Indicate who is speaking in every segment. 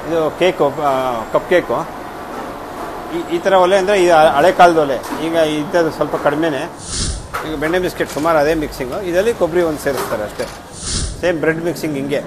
Speaker 1: ಇದು cake cupcake ಈ ಈ ಥರ ಒಲೆ ಅಂದರೆ ಇದು ಹಳೆ ಕಾಲದ ಒಲೆ ಈಗ ಇದ್ದದ್ದು ಸ್ವಲ್ಪ ಕಡಿಮೆನೇ ಈಗ ಬೆಣ್ಣೆ ಬಿಸ್ಕೆಟ್ ಸುಮಾರು ಅದೇ ಮಿಕ್ಸಿಂಗು ಇದರಲ್ಲಿ ಕೊಬ್ಬರಿ ಒಂದು ಸೇರಿಸ್ತಾರೆ ಅಷ್ಟೇ ಸೇಮ್ ಬ್ರೆಡ್ ಮಿಕ್ಸಿಂಗ್ ಹಿಂಗೆ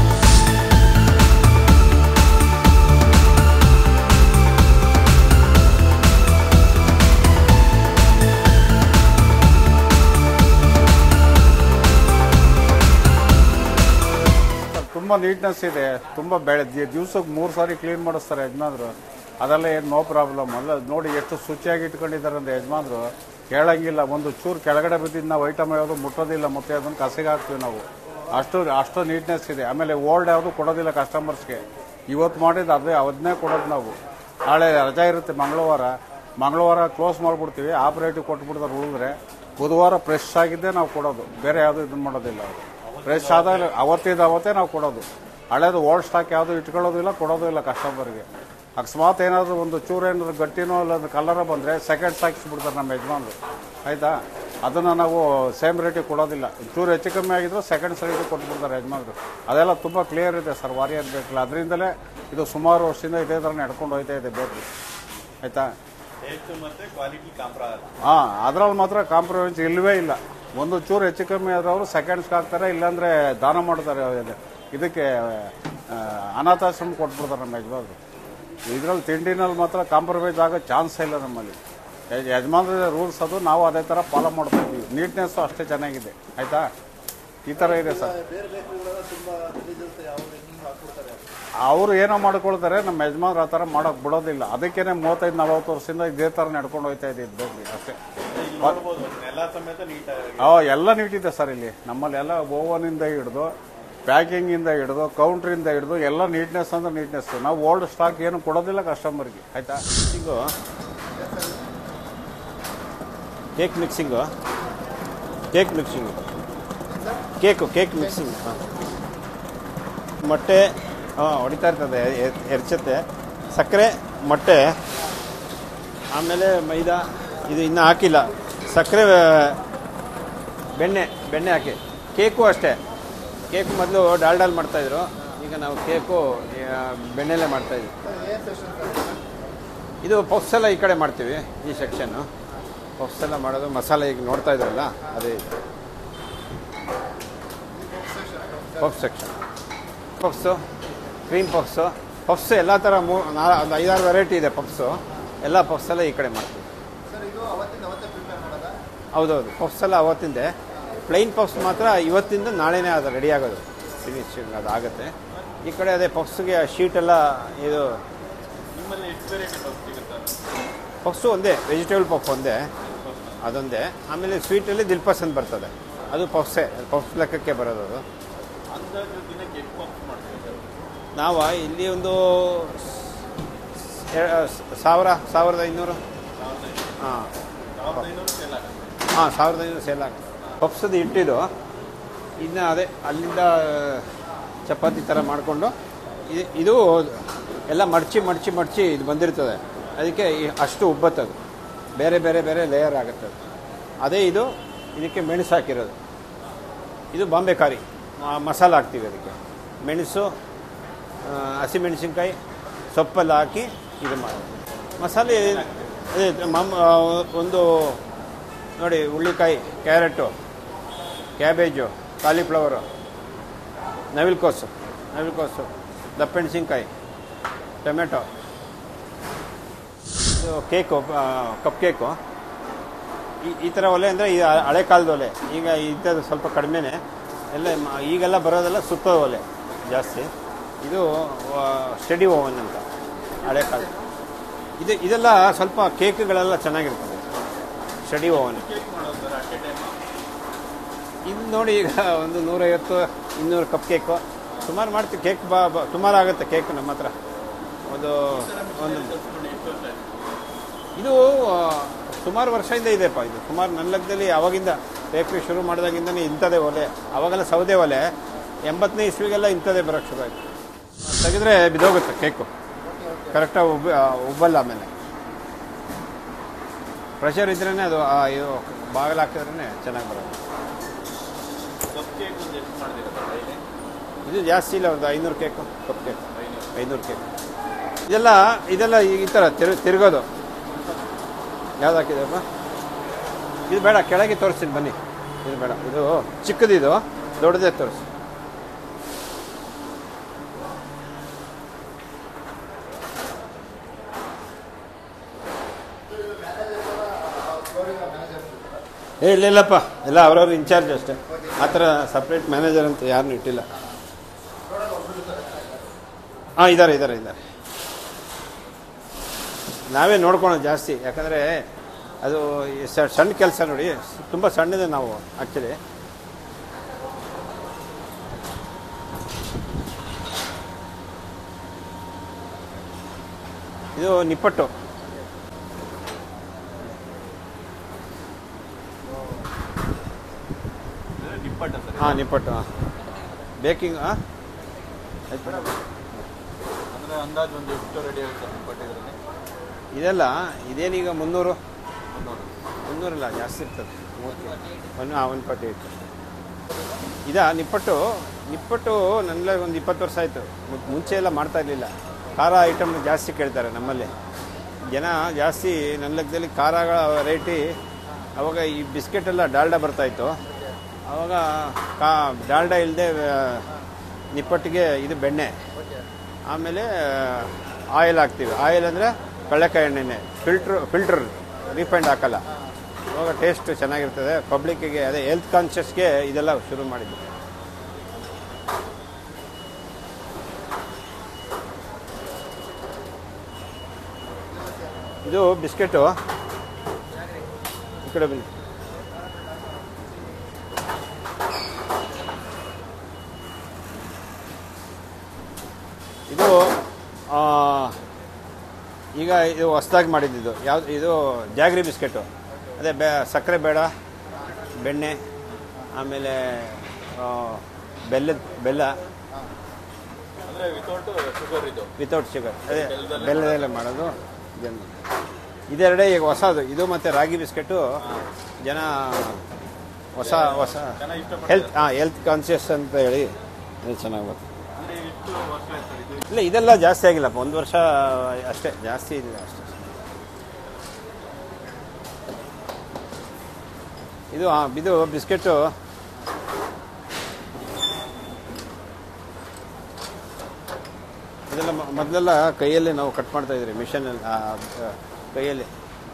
Speaker 2: ತುಂಬ ನೀಟ್ನೆಸ್ ಇದೆ ತುಂಬ ಬೆಳೆ ದಿವ್ಸಕ್ಕೆ ಮೂರು ಸಾರಿ ಕ್ಲೀನ್ ಮಾಡಿಸ್ತಾರೆ ಯಜಮಾನ್ರು ಅದೆಲ್ಲ ಏನು ನೋ ಪ್ರಾಬ್ಲಮ್ ಅಲ್ಲ ನೋಡಿ ಎಷ್ಟು ಶುಚಿಯಾಗಿ ಇಟ್ಕೊಂಡಿದ್ದಾರೆ ಅಂದ್ರೆ ಯಜಮಾನ್ರು ಕೇಳಂಗಿಲ್ಲ ಒಂದು ಚೂರು ಕೆಳಗಡೆ ಬಿದ್ದಿದ್ದು ನಾವು ಐಟಮ್ ಯಾವುದು ಮುಟ್ಟೋದಿಲ್ಲ ಮತ್ತೆ ಅದನ್ನು ಕಸಿಗೆ ಹಾಕ್ತೀವಿ ನಾವು ಅಷ್ಟು ಅಷ್ಟು ನೀಟ್ನೆಸ್ ಇದೆ ಆಮೇಲೆ ಓಲ್ಡ್ ಯಾವುದು ಕೊಡೋದಿಲ್ಲ ಕಸ್ಟಮರ್ಸ್ಗೆ ಇವತ್ತು ಮಾಡಿದ್ದು ಅದೇ ಅದನ್ನೇ ಕೊಡೋದು ನಾವು ನಾಳೆ ರಜಾ ಇರುತ್ತೆ ಮಂಗಳವಾರ ಮಂಗಳವಾರ ಕ್ಲೋಸ್ ಮಾಡಿಬಿಡ್ತೀವಿ ಆಪರೇಟಿವ್ ಕೊಟ್ಬಿಡ್ತಾರೆ ಉಳಿದ್ರೆ ಬುಧವಾರ ಫ್ರೆಶ್ ಆಗಿದ್ದೇ ನಾವು ಕೊಡೋದು ಬೇರೆ ಯಾವುದು ಇದನ್ನ ಮಾಡೋದಿಲ್ಲ ಅವರು ಫ್ರೆಶ್ ಆದಾಗ ಅವತ್ತಿದ್ದು ಅವತ್ತೇ ನಾವು ಕೊಡೋದು ಹಳೇದು ಓಲ್ಡ್ ಸ್ಟಾಕ್ ಯಾವುದು ಇಟ್ಕೊಳ್ಳೋದು ಇಲ್ಲ ಕೊಡೋದು ಇಲ್ಲ ಕಸ್ಟಮರ್ಗೆ ಅಕಸ್ಮಾತ್ ಏನಾದರೂ ಒಂದು ಚೂರು ಏನಾದ್ರು ಗಟ್ಟಿನೋ ಇಲ್ಲ ಕಲರ ಬಂದರೆ ಸೆಕೆಂಡ್ಸ್ ಹಾಕಿಸ್ಬಿಡ್ತಾರೆ ನಮ್ಮ ಯಜಮಾನ್ರು ಆಯಿತಾ ಅದನ್ನು ನಾವು ಸೇಮ್ ರೇಟಿಗೆ ಕೊಡೋದಿಲ್ಲ ಚೂರು ಹೆಚ್ಚು ಕಮ್ಮಿ ಆಗಿದ್ರು ಸೆಕೆಂಡ್ಸ್ ರೇಟಿಗೆ ಕೊಟ್ಬಿಡ್ತಾರೆ ಯಜಮಾನ್ರು ಅದೆಲ್ಲ ತುಂಬ ಕ್ಲಿಯರ್ ಇದೆ ಸರ್ ವಾರಿಯರ್ ಬೇಕಿಲ್ಲ ಅದರಿಂದಲೇ ಇದು ಸುಮಾರು ವರ್ಷದಿಂದ ಇದೇ ಥರ ನಡ್ಕೊಂಡು ಹೋಗ್ತಾ ಇದೆ ಬೇಕು ಆಯಿತಾ ಹಾಂ ಅದ್ರಲ್ಲಿ ಮಾತ್ರ ಕಾಂಪ್ರಮೈಸ್ ಇಲ್ಲವೇ ಇಲ್ಲ ಒಂದು ಚೂರು ಹೆಚ್ಚು ಕಮ್ಮಿ ಆದ್ರೆ ಅವರು ಸೆಕೆಂಡ್ಸ್ಗೆ ಹಾಕ್ತಾರೆ ಇಲ್ಲಾಂದ್ರೆ ದಾನ ಮಾಡ್ತಾರೆ ಇದು- ಇದಕ್ಕೆ ಆ, ಅನಾಥಾಶ್ರಮ ಕೊಟ್ಬಿಡ್ತಾರೆ ನಮ್ಮ ಯಜಮಾನ್ರು ಇದ್ರಲ್ಲಿ ತಿಂಡಿನಲ್ಲಿ ಮಾತ್ರ ಕಾಂಪ್ರಮೈಸ್ ಆಗೋ ಚಾನ್ಸ್ ಇಲ್ಲ ನಮ್ಮಲ್ಲಿ ಯಜ- ಯಜಮಾನ್ರ ರೂಲ್ಸ್ ಅದು ನಾವು ಅದೇ ಥರ ಫಾಲೋ ಮಾಡ್ತಾ ಇದ್ದೀವಿ ನೀಟ್ನೆಸ್ಸು ಅಷ್ಟೇ ಚೆನ್ನಾಗಿದೆ ಆಯಿತಾ ಈ ಥರ ಇದೆ ಸರ್ ಅವರು ಏನೋ ಮಾಡ್ಕೊಳ್ತಾರೆ ನಮ್ಮ ಯಜಮಾನ್ರು ಆ ಥರ ಮಾಡೋಕೆ ಬಿಡೋದಿಲ್ಲ ಅದಕ್ಕೇನೆ ಮೂವತ್ತೈದು ನಲವತ್ತು ವರ್ಷದಿಂದ ಇದೇ ಥರ ನಡ್ಕೊಂಡು ಹೋಗ್ತಾ ಇದ್ದಿದ್ದು ಬೇಕ್ರಿ ಅಷ್ಟೇ ಆ, ಎಲ್ಲ ನೀಟಿದೆ ಸರ್ ಇಲ್ಲಿ ನಮ್ಮಲ್ಲಿ ಎಲ್ಲ ಓವನಿಂದ ಹಿಡಿದು ಪ್ಯಾಕಿಂಗಿಂದ ಹಿಡಿದು ಕೌಂಟ್ರಿಂದ ಹಿಡಿದು ಎಲ್ಲ ನೀಟ್ನೆಸ್ ಅಂದ್ರೆ ನೀಟ್ನೆಸ್ ನಾವು ಓಲ್ಡ್ ಸ್ಟಾಕ್ ಏನು ಕೊಡೋದಿಲ್ಲ ಕಸ್ಟಮರ್ಗೆ ಆಯ್ತಾ
Speaker 1: mixing cake mixing cake mixing cake cake mixing ಹಾಂ ಮೊಟ್ಟೆ ಹಾಂ ಹೊಡಿತಾ ಇರ್ತದೆ ಎ- ಎರ್ಚತ್ತೆ ಸಕ್ಕರೆ ಮೊಟ್ಟೆ ಆಮೇಲೆ ಮೈದಾ ಇದು ಇನ್ನೂ ಹಾಕಿಲ್ಲ ಸಕ್ಕರೆ ಬೆಣ್ಣೆ ಬೆಣ್ಣೆ ಹಾಕಿ ಕೇಕು ಅಷ್ಟೇ ಕೇಕು ಮೊದಲು ಡಾಲ್ಡಾಲ್ ಮಾಡ್ತಾಯಿದ್ರು ಈಗ ನಾವು ಕೇಕು ಆ, ಬೆಣ್ಣೆಲೇ ಮಾಡ್ತಾಯಿದ್ವಿ ಇದು ಪಫ್ಸ್ ಎಲ್ಲ ಈ ಕಡೆ ಮಾಡ್ತೀವಿ ಈ ಸೆಕ್ಷನ್ನು ಪಫ್ಸ್ ಎಲ್ಲ ಮಾಡೋದು ಮಸಾಲೆ ಈಗ ನೋಡ್ತಾ ಇದ್ರಲ್ಲ ಅದೇ ಇದು. Puff section puffs cream puffs puffs ಎಲ್ಲ ಥರ ಮೂ ನಾ ಒಂದು ಐದಾರು ವೆರೈಟಿ ಇದೆ ಪಫ್ಸು ಎಲ್ಲ ಪಫ್ಸ್ ಎಲ್ಲ ಈ ಕಡೆ ಮಾಡ್ತೀವಿ ಹೌದೌದು ಪಫ್ಸ್ ಎಲ್ಲ ಅವತ್ತಿಂದೆ ಪ್ಲೈನ್ ಪಫ್ಸ್ ಮಾತ್ರ ಇವತ್ತಿಂದ ನಾಳೆನೇ ಅದು ರೆಡಿ ಆಗೋದು ಫಿನಿಶಿಂಗ್ ಅದು ಆಗುತ್ತೆ ಈ ಕಡೆ ಅದೇ ಪಫ್ಸ್ಗೆ ಶೀಟ್ ಎಲ್ಲ ಇದು ಪಫ್ಸು ಒಂದೇ ವೆಜಿಟೇಬಲ್ ಪಫ್ ಒಂದೇ ಅದೊಂದೇ ಆಮೇಲೆ ಸ್ವೀಟಲ್ಲಿ ದಿಲ್ಪಸ್ ಅಂತ ಬರ್ತದೆ ಅದು ಪಫ್ಸೇ ಪಫ್ಸ್ ಲೆಕ್ಕಕ್ಕೆ ಬರೋದು ಅದು ನಾವು ಇಲ್ಲಿ ಒಂದು ಎ- ಸಾವಿರ ಸಾವಿರದ ಐನೂರು ಹಾಂ ಹಾಂ ಸಾವಿರದ ಐನೂರು ಸೇಲ್ ಆಗುತ್ತೆ ಪಪ್ಸದ ಇಟ್ಟಿದ್ದು ಇನ್ನು ಅದೇ ಅಲ್ಲಿಂದ ಚಪಾತಿ ಥರ ಮಾಡಿಕೊಂಡು ಇದು ಎಲ್ಲ ಮಡಚಿ ಮಡಚಿ ಮಡಚಿ ಇದು ಬಂದಿರ್ತದೆ ಅದಕ್ಕೆ ಈ- ಅಷ್ಟು ಉಬ್ಬತ್ತದು ಬೇರೆ ಬೇರೆ ಬೇರೆ ಲೇಯರ್ ಆಗುತ್ತೆ ಅದು. ಅದೇ ಇದು ಇದಕ್ಕೆ ಮೆಣಸು ಹಾಕಿರೋದು ಇದು ಬಾಂಬೆ ಕಾರಿ ಮ- ಮಸಾಲ ಹಾಕ್ತೀವಿ ಅದಕ್ಕೆ ಮೆಣಸು ಆ, ಹಸಿಮೆಣಸಿನ್ಕಾಯಿ ಸೊಪ್ಪೆಲ್ಲ ಹಾಕಿ ಇದು ಮಾಡೋದು ಮಸಾಲೆ ಅದೇ ಮಮ್ ಆ, ಒಂದು ನೋಡಿ ಹುಳ್ಳಿಕಾಯಿ ಕ್ಯಾರೆಟು ಕ್ಯಾಬೇಜು ಕಾಲಿಫ್ಲವರು ನವಿಲ್ಕೋಸು ನವಿಲ್ಕೋಸು ದಪ್ಪಮೆಣಸಿನ್ಕಾಯಿ ಟೊಮೆಟೊ ಇದು ಕೇಕು ಕಪ್ ಕೇಕು ಈ- ಈ ಥರ ಒಲೆ ಅಂದರೆ ಈ ಹಳೆ ಕಾಲದ ಒಲೆ ಈಗ ಇದ್ದದ್ದು ಸ್ವಲ್ಪ ಕಡಿಮೆನೇ ಎಲ್ಲ ಮ- ಈಗೆಲ್ಲ ಬರೋದೆಲ್ಲ ಸುತ್ತ ಒಲೆ ಜಾಸ್ತಿ ಇದು ಸ್ಟಡಿ ಓವನ್ ಅಂತ ಹಳೆ ಕಾಲ ಇದು ಇದೆಲ್ಲ ಸ್ವಲ್ಪ ಕೇಕ್ಗಳೆಲ್ಲ ಚೆನ್ನಾಗಿರ್ತದೆ ಸ್ಟಡಿ ಓವನ್ ಇದು ನೋಡಿ ಈಗ ಒಂದು ನೂರೈವತ್ತು ಇನ್ನೂರು ಕಪ್ ಕೇಕು ಸುಮಾರು ಮಾಡ್ತೀವಿ ಕೇಕ್ ಬಾ ಬಾ- ಸುಮಾರು ಆಗುತ್ತೆ ಕೇಕ್ ನಮ್ಮ ಹತ್ರ ಒಂದು ಒಂದು ಇದು ಆ, ಸುಮಾರು ವರ್ಷದಿಂದ ಇದೆಪ್ಪ ಇದು ಸುಮಾರು ನನ್ನ ಲೆಕ್ಕದಲ್ಲಿ ಅವಾಗಿಂದ ಬೇಕ್ರಿ ಶುರು ಮಾಡಿದಾಗಿಂದನೇ ಇಂಥದೇ ಒಲೆ ಅವಾಗೆಲ್ಲ ಸೌದೆ ಒಲೆ ಎಂಬತ್ತನೇ ಇಸ್ವಿಗೆಲ್ಲ ಇಂಥದೇ ಬರೋಕ್ಕೆ ಶುರು ಆಯಿತು ತೆಗೆದ್ರೆ ಬಿದೋಗುತ್ತೆ ಕೇಕು ಕರೆಕ್ಟಾಗಿ ಉಬ್ಬ ಆ, ಉಬ್ಬಲ್ಲ ಆಮೇಲೆ ಪ್ರೆಷರ್ ಇದ್ರೇ ಅದು ಆ, ಇದು ಬಾಗಿಲು ಹಾಕಿದ್ರೇ ಚೆನ್ನಾಗಿ ಬರೋದು ಇದು ಜಾಸ್ತಿ ಇಲ್ಲ ಒಂದು ಐನೂರು ಕೇಕು ಕಪ್ ಕೇಕ್ ಐನೂರು ಕೆ ಇದೆಲ್ಲ ಇದೆಲ್ಲ ಈ ಈ ಥರ ತಿರು ತಿರುಗೋದು ಯಾವ್ದು ಹಾಕಿದೆಪ್ಪ ಇದು ಬೇಡ ಕೆಳಗೆ ತೋರಿಸ್ತೀನಿ ಬನ್ನಿ ಇದು ಬೇಡ ಇದು ಚಿಕ್ಕದಿದು ದೊಡ್ಡದೇ ತೋರಿಸಿ ಏ ಇಲ್ಲ ಇಲ್ಲಪ್ಪ ಎಲ್ಲ ಅವ್ರವ್ರ ಇನ್ಚಾರ್ಜ್ ಅಷ್ಟೇ ಆ ಥರ ಸಪ್ರೇಟ್ ಮ್ಯಾನೇಜರ್ ಅಂತ ಯಾರನ್ನೂ ಇಟ್ಟಿಲ್ಲ ಹಾಂ ಇದ್ದಾರೆ ಇದ್ದಾರೆ ಇದ್ದಾರೆ ನಾವೇ ನೋಡ್ಕೊಳೋದು ಜಾಸ್ತಿ ಯಾಕಂದರೆ ಅದು ಈ ಸ- ಸಣ್ಣ ಕೆಲಸ ನೋಡಿ ತುಂಬ ಸಣ್ಣದೇ ನಾವು ಆ್ಯಕ್ಚುಲಿ ಇದು ನಿಪ್ಪಟ್ಟು
Speaker 3: ನಿಪ್ಪಟ್ಟ ಸರ್
Speaker 1: ಹಾಂ ನಿಪ್ಪಟ್ಟು ಹಾಂ ಬೇಕಿಂಗ್ ಹಾಂ ಆಯ್ತು
Speaker 3: ಅಂದ್ರೆ ಅಂದಾಜು ಒಂದು ಎಷ್ಟು ರೆಡಿ ಆಗುತ್ತೆ ನಿಪ್ಪಟ್ಟು ಇದರಲ್ಲಿ
Speaker 1: ಇದೆಲ್ಲ ಇದೇನೀಗ ಮುನ್ನೂರು
Speaker 3: ಮುನ್ನೂರು
Speaker 1: ಮುನ್ನೂರಿಲ್ಲ ಜಾಸ್ತಿ ಇರ್ತದೆ ಮೂವತ್ತು ಒಂದು ಹಾಂ ಒಂದು ಪಟ್ಟಿ ಇರ್ತದೆ ಇದಾ ನಿಪ್ಪಟ್ಟು ನಿಪ್ಪಟ್ಟು ನನ್ನಲ್ಲಿ ಒಂದು ಇಪ್ಪತ್ತು ವರ್ಷ ಆಯಿತು ಮುಂಚೆ ಎಲ್ಲ ಮಾಡ್ತಾ ಇರಲಿಲ್ಲ ಖಾರ ಐಟಮ್ ಜಾಸ್ತಿ ಕೇಳ್ತಾರೆ ನಮ್ಮಲ್ಲಿ ಜನ ಜಾಸ್ತಿ ನನ್ನ ಲೆಕ್ಕದಲ್ಲಿ ಖಾರಗಳ ವೆರೈಟಿ ಅವಾಗ ಈ ಬಿಸ್ಕೆಟ್ ಎಲ್ಲ ಡಾಲ್ಡಾ ಬರ್ತಾಯಿತ್ತು ಅವಾಗ ಕಾ ಡಾಲ್ಡಾ ಇಲ್ಲದೆ ನಿಪ್ಪಟ್ಟಿಗೆ ಇದು ಬೆಣ್ಣೆ ಆಮೇಲೆ ಆಯಿಲ್ ಹಾಕ್ತೀವಿ ಆಯಿಲ್ ಅಂದರೆ ಕಳ್ಳೆಕಾಯಿ ಎಣ್ಣೆನೆ ಫಿಲ್ಟ್ರ್ ಫಿಲ್ಟ್ರ್ ರಿಫೈಂಡ್ ಹಾಕಲ್ಲ ಇವಾಗ ಟೇಸ್ಟ್ ಚೆನ್ನಾಗಿರ್ತದೆ ಪಬ್ಲಿಕ್ಕಿಗೆ ಅದೇ ಹೆಲ್ತ್ ಕಾನ್ಷಿಯಸ್ಗೆ ಇದೆಲ್ಲ ಶುರು ಮಾಡಿದ್ದು ಇದು ಬಿಸ್ಕೆಟು ಈ ಕಡೆ ಬನ್ನಿ ಇದು ಆ, ಈಗ ಇದು ಹೊಸ್ದಾಗಿ ಮಾಡಿದ್ದು ಯಾವ್ದು ಇದು ಜಾಗ್ರಿ ಬಿಸ್ಕೆಟು ಅದೇ ಬೆ ಸಕ್ಕರೆ ಬೇಡ ಬೆಣ್ಣೆ ಆಮೇಲೆ ಆ, ಬೆಲ್ಲದ ಬೆಲ್ಲ
Speaker 3: ಅಂದ್ರೆ ವಿತೌಟ್ ಶುಗರ್ ಇದು
Speaker 1: ವಿತೌಟ್ ಶುಗರ್ ಅದೇ
Speaker 3: ಬೆಲ್ಲದಲ್ಲೇ
Speaker 1: ಬೆಲ್ಲದಲ್ಲೇ ಮಾಡೋದು ಇದನ್ನು ಇದೆರಡೇ ಈಗ ಹೊಸದು ಇದು ಮತ್ತು ರಾಗಿ ಬಿಸ್ಕೆಟು ಜನ ಹೊಸ ಹೊಸ
Speaker 3: ಜನ ಇಷ್ಟಪಡ್ತಾರೆ.
Speaker 1: ಹೆಲ್ತ್ ಹಾಂ ಹೆಲ್ತ್ ಕಾನ್ಷಿಯಸ್ ಅಂತ ಹೇಳಿ ಇದು ಚೆನ್ನಾಗಿ ಬರ್ತದೆ
Speaker 3: ಅಂದ್ರೆ ಎಷ್ಟು ವರ್ಷ ಆಯ್ತು ಸರ್ ಇದು
Speaker 1: ಇಲ್ಲ ಇದೆಲ್ಲ ಜಾಸ್ತಿ ಆಗಿಲ್ಲಪ್ಪ ಒಂದು ವರ್ಷ ಅಷ್ಟೇ ಜಾಸ್ತಿ ಇಲ್ಲ ಅಷ್ಟೇ ಇದು ಆ, ಇದು ಬಿಸ್ಕೆಟು ಇದೆಲ್ಲ ಮ- ಮೊದಲೆಲ್ಲ ಕೈಯಲ್ಲೇ ನಾವು ಕಟ್ ಮಾಡ್ತಾ ಇದ್ರಿ ಮಿಷನಲ್ಲಿ ಕೈಯಲ್ಲಿ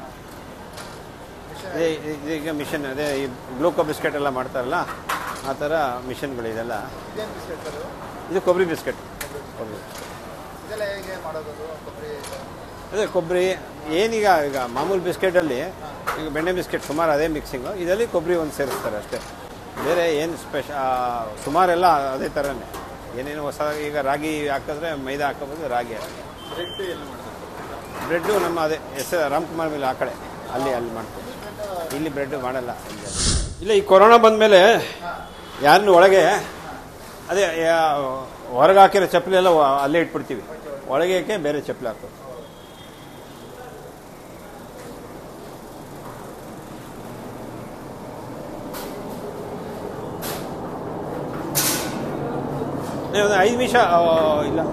Speaker 1: ಇದೇ ಇದು ಈಗ ಮಿಷನ್ ಅದೇ ಈ ಗ್ಲೂಕೋ ಬಿಸ್ಕೆಟ್ ಎಲ್ಲ ಮಾಡ್ತಾರಲ್ಲ ಆ ಥರ ಮಿಷನ್ಗಳು ಇದೆಲ್ಲ
Speaker 4: ಇದೇನು ಬಿಸ್ಕೆಟ್ ಅದು
Speaker 1: ಇದು ಕೊಬ್ಬರಿ ಬಿಸ್ಕೆಟ್ ಕೊಬ್ಬರಿ
Speaker 4: ಇದೆಲ್ಲ ಹೇಗೆ ಮಾಡೋದು ಕೊಬ್ಬರಿ
Speaker 1: ಅದೇ ಕೊಬ್ಬರಿ ಏನೀಗ ಈಗ ಮಾಮೂಲು ಬಿಸ್ಕೆಟಲ್ಲಿ ಈಗ ಬೆಣ್ಣೆ ಬಿಸ್ಕೆಟ್ ಸುಮಾರು ಅದೇ ಮಿಕ್ಸಿಂಗು ಇದರಲ್ಲಿ ಕೊಬ್ಬರಿ ಒಂದು ಸೇರಿಸ್ತಾರೆ ಅಷ್ಟೇ ಬೇರೆ ಏನು ಸ್ಪೆಷ ಸುಮಾರೆಲ್ಲ ಅದೇ ಥರನೇ ಏನೇನು ಹೊಸ ಈಗ ರಾಗಿ ಹಾಕಿದ್ರೆ ಮೈದಾ ಹಾಕೋಬೋದು ರಾಗಿ
Speaker 3: ಬ್ರೆಡ್ ಎಲ್ಲಿ ಮಾಡ್ತಾರೆ
Speaker 1: ಬ್ರೆಡ್ಡು ನಮ್ಮ ಅದೇ ಎಸ್ ರಾಮ್ಕುಮಾರ್ ಮೇಲೆ ಆ ಕಡೆ ಅಲ್ಲಿ ಅಲ್ಲಿ ಮಾಡ್ತೀವಿ ಇಲ್ಲಿ ಬ್ರೆಡ್ ಮಾಡಲ್ಲ ಇಲ್ಲಿ. ಇಲ್ಲ ಈ ಕೊರೋನಾ ಬಂದಮೇಲೆ ಯಾರನ್ನು ಒಳಗೆ ಅದೇ ಯಾ- ಹೊರಗೆ ಹಾಕಿರೋ ಚಪ್ಪಲಿ ಎಲ್ಲ ವ- ಅಲ್ಲೇ ಇಟ್ಬಿಡ್ತೀವಿ ಒಳಗೆ ಏಕೆ ಬೇರೆ ಚಪ್ಪಲಿ ಹಾಕೋದು ಏ, ಒಂದು ಐದು ನಿಮಿಷ ಆ, ಇಲ್ಲ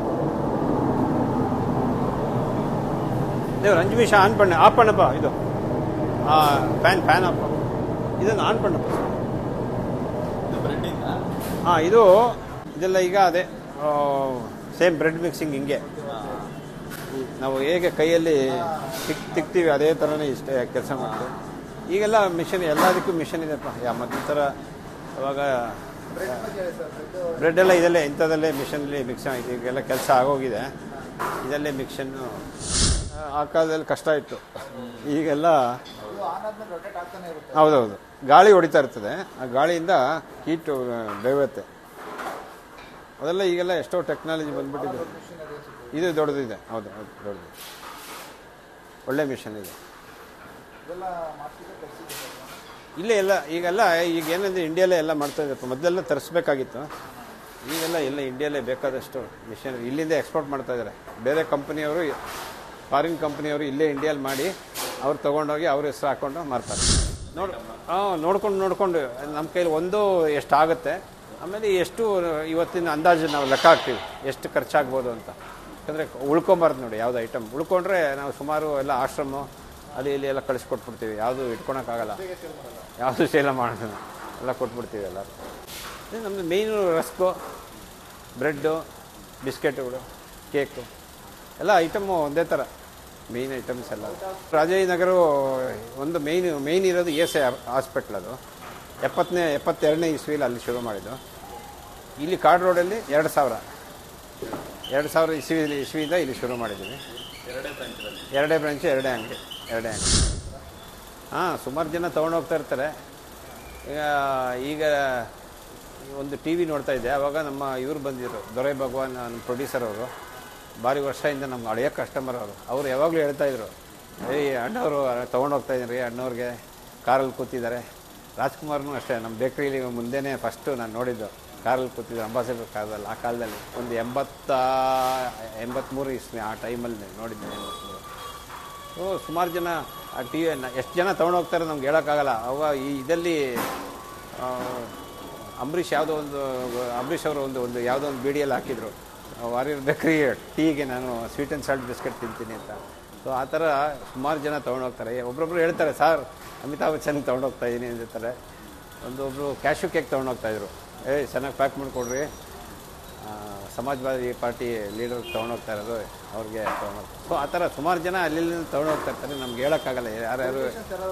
Speaker 1: ದೇವ್ರು ಅಂಜು ನಿಮಿಷ ಆನ್ ಪಣ್ಣ ಆಫ್ ಪಣ್ಣಪ್ಪ ಇದು ಆ ಫ್ಯಾನ್ ಫ್ಯಾನ್ ಆಫ್ ಇದನ್ನು ಆನ್ ಪಣ್ಣಪ್ಪ
Speaker 3: ಇದು ಬ್ರೆಡ್ ಇಂದ
Speaker 1: ಹಾಂ ಇದು ಇದೆಲ್ಲ ಈಗ ಅದೇ ಸೇಮ್ ಬ್ರೆಡ್ ಮಿಕ್ಸಿಂಗ್ ಹಿಂಗೆ ನಾವು ಹೇಗೆ ಕೈಯಲ್ಲಿ ತಿಕ್ ತಿಕ್ತೀವಿ ಅದೇ ಥರನೇ ಇಷ್ಟೇ ಕೆಲಸ ಮಾಡ್ತೀವಿ ಈಗೆಲ್ಲ ಮಿಷನ್ ಎಲ್ಲದಕ್ಕೂ ಮಿಷನ್ ಇದೆಪ್ಪ ಯಾ ಮೊದಲ ಥರ ಅವಾಗ
Speaker 4: ಬ್ರೆಡ್ ಬಗ್ಗೆ ಹೇಳಿ ಸರ್ ಬ್ರೆಡ್
Speaker 1: ಬ್ರೆಡ್ ಎಲ್ಲ ಇದೆಲ್ಲೇ ಇಂಥದ್ದಲ್ಲೇ ಮಿಷನಲ್ಲಿ ಮಿಕ್ಸ್ ಆಗಿದೆ ಈಗೆಲ್ಲ ಕೆಲಸ ಆಗೋಗಿದೆ ಇದಲ್ಲೇ ಮಿಕ್ಸನ್ನು ಆ ಕಾಲದಲ್ಲಿ ಕಷ್ಟ ಇತ್ತು ಈಗೆಲ್ಲ
Speaker 4: ಇದು ಆನ್ ಆದ್ಮೇಲೆ ರೊಟೇಟ್ ಆಗ್ತಾನೆ ಇರುತ್ತೆ
Speaker 1: ಹೌದೌದು ಗಾಳಿ ಹೊಡಿತಾ ಇರ್ತದೆ ಆ ಗಾಳಿಯಿಂದ ಹೀಟು ಬೇಯುತ್ತೆ ಅದೆಲ್ಲ ಈಗೆಲ್ಲ ಎಷ್ಟೋ ಟೆಕ್ನಾಲಜಿ ಬಂದ್ಬಿಟ್ಟಿದೆ ಇದು ದೊಡ್ಡದಿದೆ ಹೌದು ಹೌದು ದೊಡ್ಡದು ಒಳ್ಳೆ ಮಿಷನ್ ಇದೆ
Speaker 4: ಇದೆಲ್ಲ ಮಾಡ್ತಿದ್ರೆ ತರಿಸಿದ್ದೀವಿ
Speaker 1: ಇಲ್ಲೇ ಎಲ್ಲ ಈಗೆಲ್ಲ ಈಗ ಏನಂದ್ರೆ ಇಂಡಿಯಲ್ಲೇ ಎಲ್ಲ ಮಾಡ್ತಾ ಇದ್ದಾರೆ ಮೊದಲೆಲ್ಲ ತರಿಸ್ಬೇಕಾಗಿತ್ತು ಈಗೆಲ್ಲ ಎಲ್ಲ ಇಂಡಿಯಲ್ಲೇ ಬೇಕಾದಷ್ಟು ಮಿಷನ್ ಇಲ್ಲಿಂದ ಎಕ್ಸ್ಪೋರ್ಟ್ ಮಾಡ್ತಾ ಇದ್ದಾರೆ ಬೇರೆ ಕಂಪನಿಯವರು ಫಾರಿನ್ ಕಂಪನಿಯವರು ಇಲ್ಲೇ ಇಂಡಿಯಲ್ಲಿ ಮಾಡಿ ಅವ್ರು ತೊಗೊಂಡೋಗಿ ಅವ್ರ ಹೆಸರು ಹಾಕೊಂಡು ಮಾರ್ತಾರೆ ನೋಡಿ ಹಾಂ ನೋಡ್ಕೊಂಡು ನೋಡ್ಕೊಂಡು ನಮ್ಮ ಕೈಲಿ ಒಂದು ಎಷ್ಟಾಗುತ್ತೆ ಆಮೇಲೆ ಎಷ್ಟು ಇವತ್ತಿನ ಅಂದಾಜು ನಾವು ಲೆಕ್ಕ ಹಾಕ್ತೀವಿ ಎಷ್ಟು ಖರ್ಚಾಗ್ಬೋದು ಅಂತ ಯಾಕಂದರೆ ಉಳ್ಕೊಂಬಾರ್ದು ನೋಡಿ ಯಾವುದು ಐಟಮ್ ಉಳ್ಕೊಂಡ್ರೆ ನಾವು ಸುಮಾರು ಎಲ್ಲ ಆಶ್ರಮ ಅಲ್ಲಿ ಇಲ್ಲಿ ಎಲ್ಲ ಕಳಿಸ್ಕೊಟ್ಬಿಡ್ತೀವಿ ಯಾವುದು ಇಟ್ಕೊಳಕ್ಕಾಗಲ್ಲ ಯಾವುದು ಸೇಲ ಮಾಡೋದು ಎಲ್ಲ ಕೊಟ್ಬಿಡ್ತೀವಿ ಎಲ್ಲರೂ ಇದು ನಮ್ಮದು ಮೇಯ್ನು ರಸ್ಕು ಬ್ರೆಡ್ಡು ಬಿಸ್ಕೆಟುಗಳು ಕೇಕು ಎಲ್ಲ ಐಟಮು ಒಂದೇ ಥರ ಮೇಯ್ನ್ ಐಟಮ್ಸ್ ಎಲ್ಲ ರಾಜಾಜಿನಗರ ಒಂದು ಮೇಯ್ನ್ ಮೇಯ್ನ್ ಇರೋದು ಎಸ್ ಎ ಹಾಸ್ಪಿಟ್ಲ್ ಅದು ಎಪ್ಪತ್ತನೇ ಎಪ್ಪತ್ತೆರಡನೇ ಇಸ್ವಿಲಿ ಅಲ್ಲಿ ಶುರು ಮಾಡಿದ್ದು ಇಲ್ಲಿ ಕಾರ್ಡ್ ರೋಡಲ್ಲಿ ಎರಡು ಸಾವಿರ ಎರಡು ಸಾವಿರ ಇಸ್ವಿ ಇಸ್ವಿಯಿಂದ ಇಲ್ಲಿ ಶುರು ಮಾಡಿದ್ದೀವಿ ಎರಡೇ ಬ್ರಾಂಚ್ ಎರಡೇ ಅಂಗಡಿ ಎರಡೇ ಅಂಗಡಿ ಹಾಂ ಸುಮಾರು ಜನ ತೊಗೊಂಡೋಗ್ತಾ ಇರ್ತಾರೆ ಈಗ ಈಗ ಒಂದು ಟಿ ವಿ ನೋಡ್ತಾ ಇದ್ದೆ ಆವಾಗ ನಮ್ಮ ಇವ್ರು ಬಂದಿದ್ರು ದೊರೆ ಭಗವಾನ್ ನಮ್ಮ ಪ್ರೊಡ್ಯೂಸರ್ ಅವರು ಭಾರಿ ವರ್ಷದಿಂದ ನಮ್ಮ ಹಳೆಯ ಕಸ್ಟಮರ್ ಅವರು ಅವ್ರು ಯಾವಾಗಲೂ ಹೇಳ್ತಾ ಇದ್ರು ಏಯ್ ಅಣ್ಣವರು ತೊಗೊಂಡೋಗ್ತಾ ಇದ್ದೀನಿ ರೀ ಅಣ್ಣವ್ರಿಗೆ ಕಾರಲ್ಲಿ ಕೂತಿದ್ದಾರೆ ರಾಜ್ಕುಮಾರ್ನು ಅಷ್ಟೇ ನಮ್ಮ ಬೇಕ್ರಿಲಿ ಮುಂದೆನೇ ಫಸ್ಟು ನಾನು ನೋಡಿದ್ದು ಕಾರಲ್ಲಿ ಕೂತಿದ್ರು ಅಂಬಾಸಿಡರ್ ಕಾರಲ್ಲಿ ಆ ಕಾಲದಲ್ಲಿ ಒಂದು ಎಂಬತ್ತ ಎಂಬತ್ತ್ಮೂರು ಇಸ್ವಿ ಆ ಟೈಮಲ್ಲಿ ನೋಡಿದ್ದೆ ಎಂಬತ್ತ್ಮೂರು ಓ ಸುಮಾರು ಜನ ಆ ಟಿ ವಿ ಎಷ್ಟು ಜನ ತೊಗೊಂಡೋಗ್ತಾರೆ ನಮ್ಗೆ ಹೇಳೋಕ್ಕಾಗಲ್ಲ ಅವಾಗ ಈ ಇದರಲ್ಲಿ ಆ, ಅಂಬರೀಷ್ ಯಾವುದೋ ಒಂದು ಅಂಬರೀಷ್ ಅವರು ಒಂದು ಒಂದು ಯಾವುದೋ ಒಂದು ಬೀಡಿಯಲ್ಲಿ ಹಾಕಿದ್ರು ವಾರಿಯರ್ ಬೇಕ್ರಿ ಟೀಗೆ ನಾನು ಸ್ವೀಟ್ ಆ್ಯಂಡ್ ಸಾಲ್ಟ್ ಬಿಸ್ಕೆಟ್ ತಿಂತೀನಿ ಅಂತ ಸೊ ಆ ಥರ ಸುಮಾರು ಜನ ತೊಗೊಂಡೋಗ್ತಾರೆ ಒಬ್ರೊಬ್ರು ಹೇಳ್ತಾರೆ ಸರ್ ಅಮಿತಾಬ್ ಬಚ್ಚನ್ ತೊಗೊಂಡೋಗ್ತಾ ಇದ್ದೀನಿ ಅಂದಿರ್ತಾರೆ ಒಂದೊಬ್ರು ಕ್ಯಾಶು ಕೇಕ್ ತೊಗೊಂಡೋಗ್ತಾಯಿದ್ರು ಏಯ್ ಚೆನ್ನಾಗಿ ಪ್ಯಾಕ್ ಮಾಡಿಕೊಡ್ರಿ ಆ, ಸಮಾಜವಾದಿ ಪಾರ್ಟಿ ಲೀಡರ್ ತೊಗೊಂಡೋಗ್ತಾ ಇರೋದು ಅವ್ರಿಗೆ ತೊಗೊಂಡೋಗ್ತಾರೆ ಸೊ ಆ ಥರ ಸುಮಾರು ಜನ ಅಲ್ಲಿ ತೊಗೊಂಡೋಗ್ತಾ ಇರ್ತಾರೆ ನಮ್ಗೆ ಹೇಳೋಕ್ಕಾಗಲ್ಲ ಯಾರ್ಯಾರು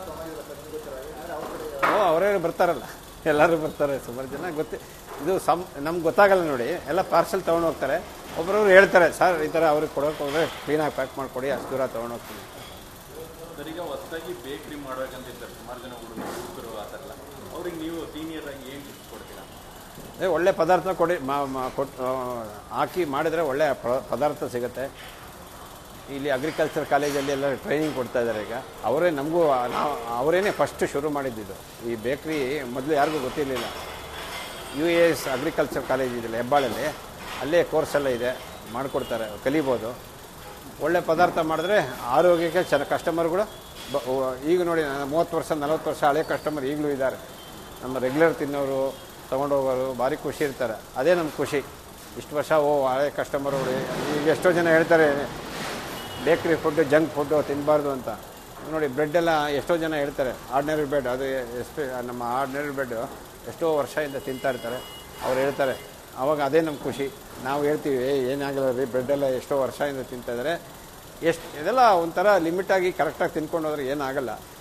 Speaker 1: ಓ ಅವರೇ ಬರ್ತಾರಲ್ಲ ಎಲ್ಲರೂ ಬರ್ತಾರೆ ಸುಮಾರು ಜನ ಗೊತ್ತಿ ಇದು ಸಮ್ ನಮ್ಗೆ ಗೊತ್ತಾಗಲ್ಲ ನೋಡಿ ಎಲ್ಲ ಪಾರ್ಸೆಲ್ ತೊಗೊಂಡು ಹೋಗ್ತಾರೆ ಒಬ್ಬರವ್ರು ಹೇಳ್ತಾರೆ ಸರ್ ಈ ಥರ ಅವ್ರಿಗೆ ಕೊಡೋಕೆ ಹೋದ್ರೆ ಕ್ಲೀನಾಗಿ ಪ್ಯಾಕ್ ಮಾಡಿಕೊಡಿ ಅಷ್ಟು ದೂರ ತೊಗೊಂಡೋಗ್ತೀನಿ
Speaker 3: ಸರ್ ಈಗ ಹೊಸದಾಗಿ ಬೇಕ್ರಿ ಮಾಡ್ಬೇಕಂತ ಇರ್ತಾರೆ ಸುಮಾರು ಜನ ಹುಡುಗರು ಹುಡುಗರು ಆ ಥರ ಎಲ್ಲ ಅವ್ರಿಗೆ ನೀವು ಸೀನಿಯರ್ ಆಗಿ ಏನು ಟಿಪ್ಸ್ ಕೊಡ್ತೀರಾ
Speaker 1: ಅದೇ ಒಳ್ಳೆ ಪದಾರ್ಥ ಕೊಡಿ ಮಾ ಮಾ- ಕೊಟ್ ಆ, ಹಾಕಿ ಮಾಡಿದರೆ ಒಳ್ಳೆ ಪ- ಪದಾರ್ಥ ಸಿಗುತ್ತೆ ಇಲ್ಲಿ ಅಗ್ರಿಕಲ್ಚರ್ ಕಾಲೇಜಲ್ಲಿ ಎಲ್ಲ ಟ್ರೈನಿಂಗ್ ಕೊಡ್ತಾ ಇದ್ದಾರೆ ಈಗ ಅವರೇ ನಮಗೂ ನಾವು ಅವರೇನೆ ಫಸ್ಟ್ ಶುರು ಮಾಡಿದ್ದಿದ್ದು ಈ ಬೇಕ್ರಿ ಮೊದಲು ಯಾರಿಗೂ ಗೊತ್ತಿರಲಿಲ್ಲ U A S agriculture college ಇದೆಯಲ್ಲ ಹೆಬ್ಬಾಳಲ್ಲಿ ಅಲ್ಲೇ ಕೋರ್ಸ್ ಎಲ್ಲ ಇದೆ ಮಾಡಿಕೊಡ್ತಾರೆ ಕಲಿಬೋದು ಒಳ್ಳೆ ಪದಾರ್ಥ ಮಾಡಿದ್ರೆ ಆರೋಗ್ಯಕ್ಕೆ ಚೆನ್ನ ಕಸ್ಟಮರ್ಗಳು ಬ ಓ- ಈಗ ನೋಡಿ ನಾನು ಮೂವತ್ತು ವರ್ಷ ನಲವತ್ತು ವರ್ಷ ಹಳೆ ಕಸ್ಟಮರ್ ಈಗಲೂ ಇದ್ದಾರೆ ನಮ್ಮ ರೆಗ್ಯುಲರ್ ತಿನ್ನೋರು ತೊಗೊಂಡೋಗೋರು ಭಾರಿ ಖುಷಿ ಇರ್ತಾರೆ ಅದೇ ನಮ್ಮ ಖುಷಿ ಇಷ್ಟು ವರ್ಷ ಓ ಹಳೆ ಕಸ್ಟಮರ್ಗಳು ಈಗ ಎಷ್ಟೋ ಜನ ಹೇಳ್ತಾರೆ ಬೇಕ್ರಿ ಫುಡ್ಡು ಜಂಕ್ ಫುಡ್ಡು ತಿನ್ನಬಾರ್ದು ಅಂತ ನೋಡಿ ಬ್ರೆಡ್ ಎಲ್ಲ ಎಷ್ಟೋ ಜನ ಹೇಳ್ತಾರೆ ಆರ್ಡಿನರಿ ಬ್ರೆಡ್ ಅದು ಎಸ್ಪೆ ನಮ್ಮ ಆರ್ಡಿನರಿ ಬ್ರೆಡ್ ಎಷ್ಟೋ ವರ್ಷದಿಂದ ತಿಂತಾ ಇರ್ತಾರೆ ಅವ್ರು ಹೇಳ್ತಾರೆ ಅವಾಗ ಅದೇ ನಮ್ಮ ಖುಷಿ ನಾವು ಹೇಳ್ತೀವಿ ಏ ಏನಾಗಲ್ಲ ರೀ ಬ್ರೆಡ್ಡೆಲ್ಲ ಎಷ್ಟೋ ವರ್ಷದಿಂದ ತಿಂತಾ ಇದ್ದಾರೆ ಎಷ್ಟು ಇದೆಲ್ಲ ಒಂಥರ ಲಿಮಿಟಾಗಿ ಕರೆಕ್ಟಾಗಿ ತಿನ್ಕೊಂಡು ಹೋದ್ರೆ ಏನಾಗಲ್ಲ